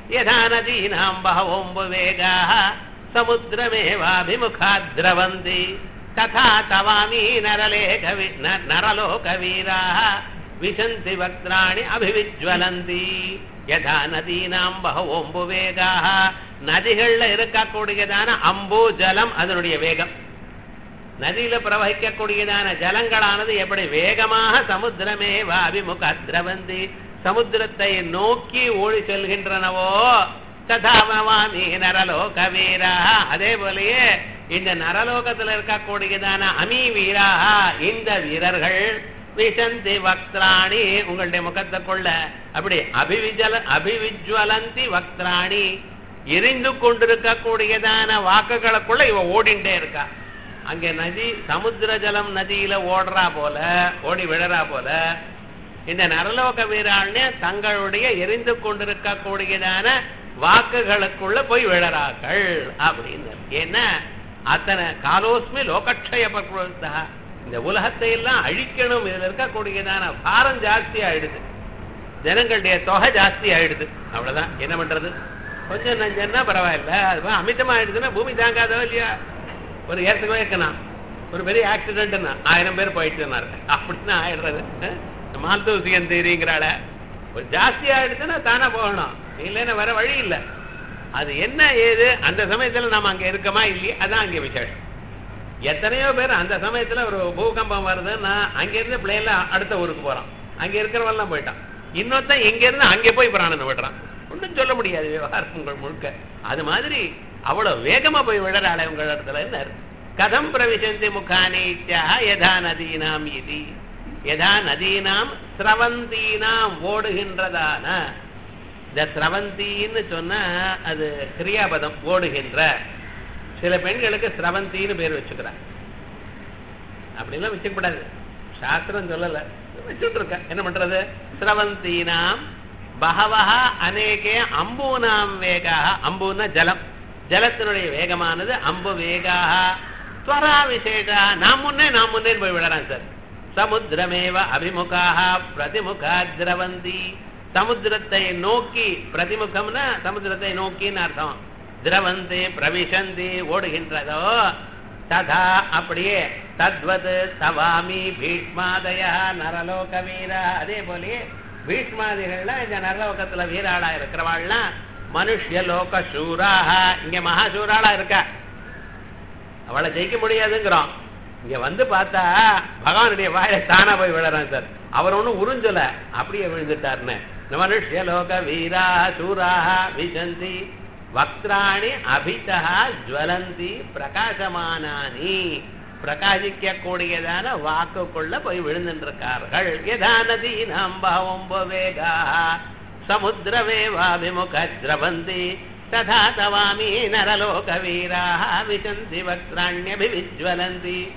யதா நதீனாம் பகவோம்புவேகாः சமுத்திரமேவாபிமுகாத் திரவந்தி ததா தவாமி நரலேகவி ந- நரலோகவீராः விசந்தி வக்திராணி அபிவிஜ்வலந்தி யதா நதீனாம் பகவோம்புவேகாः நதிகள்ல இருக்கக்கூடியதான அம்பு ஜலம் அதனுடைய வேகம் நதியில பிரவகிக்கக்கூடியதான ஜலங்களானது எப்படி வேகமாக சமுத்திரமே அபிமுக திரவந்தி சமுத்திரத்தை நோக்கி ஓடி செல்கின்றனவோ ததாமவாமி நரலோக வீரா அதே போலயே இந்த நரலோகத்துல இருக்கக்கூடியதான அமி வீராக இந்த வீரர்கள் விசந்தி வக்திராணி உங்களுடைய முகத்தை கொள்ள அப்படி அபிவிஜல அபிவிஜ்வலந்தி வக்திராணி எரிந்து கொண்டிருக்கக்கூடியதான வாக்குகளுக்குள்ள இவ ஓடிண்டே இருக்கா அங்க நதி சமுத்திர ஜலம் நதியில ஓடுறா போல ஓடி விழறா போல இந்த நரலோக வீராள்னு தங்களுடைய எரிந்து கொண்டிருக்கக்கூடியதான வாக்குகளுக்குள்ள போய் விழறார்கள் அப்படின்னு ஏன்னா அத்தனை காலோஸ்மி லோகக்ஷய பக்வத்தா இந்த உலகத்தை எல்லாம் அழிக்கணும் இதுல இருக்கக்கூடியதான பாரம் ஜாஸ்தி ஆயிடுது ஜனங்களுடைய தொகை ஜாஸ்தி ஆயிடுது அவ்வளவுதான் என்ன பண்றது கொஞ்சம் நஞ்சன்னா பரவாயில்ல அது அமிதமா ஆயிடுதுன்னா பூமி தாங்காதோ இல்லையா ஒரு ஏற்கனவே இருக்கணும் ஒரு பெரிய ஆக்சிடென்ட்னா ஆயிரம் பேர் போயிட்டுனாரு அப்படின்னு ஆயிடுறது அஹ்? இந்த மால்தூசியன் தேரிங்கிறாள ஒரு ஜாஸ்தி ஆயிடுச்சுன்னா தானா போகணும் இல்லைன்னா வேற வழி இல்லை அது என்ன ஏது அந்த சமயத்துல நாம அங்க இருக்கமா இல்லையா அதான் அங்க விசேஷம் எத்தனையோ பேர் அந்த சமயத்துல ஒரு பூகம்பம் வருதுன்னா அங்க இருந்து பிளேன்ல அடுத்த ஊருக்கு போறான் அங்க இருக்கிறவெல்லாம் போயிட்டான் இன்னொருத்தன் இங்க இருந்து அங்கே போய் பிராணனை விடுறான் ஒன்றும் சொல்ல முடியாது விவகாரம் உங்கள் முழுக்க அது மாதிரி அவ்வளவு வேகமா போய் விழறாளே உங்கள் இடத்துல என்ன கதம் பிரவிசந்தி முகானீத்யா யதா நதீனாம் இது யதா நதீனாம் ஸ்ரவந்தீனாம் ஓடுகின்றதான இந்த ஸ்ரவந்தின்னு சொன்னா அது கிரியாபதம் ஓடுகின்ற சில பெண்களுக்கு ஸ்ரவந்தின்னு பேர் வச்சுக்கிறாங்க அப்படிலாம் வச்சுக்கூடாது சாஸ்திரம் சொல்லல வச்சுட்டு இருக்க என்ன பண்றது ஸ்ரவந்தீனாம் பகவஹ அநேகே அம்பூனாம் வேகாக அம்புன்னா ஜலம் ஜலத்தினுடைய வேகமானது அம்பு வேகாக ஸ்வரா விசேஷா நான் முன்னே நான் முன்னே போய் விடறான் சார் சமுத்திரமேவ அபிமுகாக பிரதிமுகா திரவந்தி சமுத்திரத்தை நோக்கி பிரதிமுகம்னா சமுத்திரத்தை நோக்கின்னு அர்த்தம் திரவந்தி பிரவிசந்தி ஓடுகின்றதோ ததா அப்படியே தத்வது தவாமி பீஷ்மாதய நரலோக வீரா அதே போலயே பீஷ்மாதிகள்லாம் இந்த நரலோகத்துல வீராளா இருக்கிறவாள்லாம் மனுஷ்ய லோக சூராக இங்க மகாசூராளா இருக்கா அவளை ஜெயிக்க முடியாதுங்கிறோம் இங்க வந்து பார்த்தா பகவானுடைய வாயில தானா போய் விழறான் சார் அவர் ஒண்ணும் உறிஞ்சல அப்படியே விழுந்துட்டாருன்னு இந்த மனுஷ்ய லோக வீரா சூராக விசந்தி வக்திராணி அபிதா ஜுவலந்தி பிரகாசமானானி பிரகாசிக்க கூடியதான வாக்குக்குள்ள போய் விழுந்துருக்கார்கள் யதா நதீனாம் பவம்பவேகா சமுத்திரவேவாபிமுக திரவந்தி ததா தவாமி நரலோக வீராः விசந்தி வக்திராண்யபிவிஜ்வலந்தி